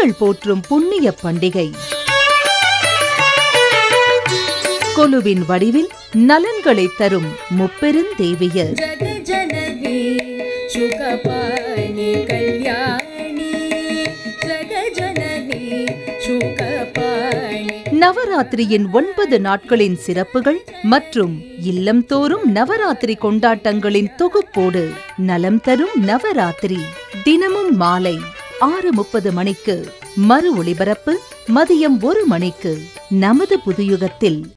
பெண்கள் போற்றும் புண்ணிய பண்டிகை கொலுவின் வடிவில் நலன்களை தரும் முப்பெருந்தேவியர் जगजननी शुकपाणि कल्याणी जगजननी शुकपाणि நவராத்திரியின் ஒன்பது நாட்களின் சிறப்புகள் மற்றும் இல்லம்தோறும் நவராத்திரி கொண்டாட்டங்களின் தொகுப்போடு நலம் தரும் நவராத்திரி தினமும் மாலை ஆறு முப்பது மணிக்கு மறு ஒளிபரப்பு மதியம் ஒரு மணிக்கு நமது புதுயுகத்தில்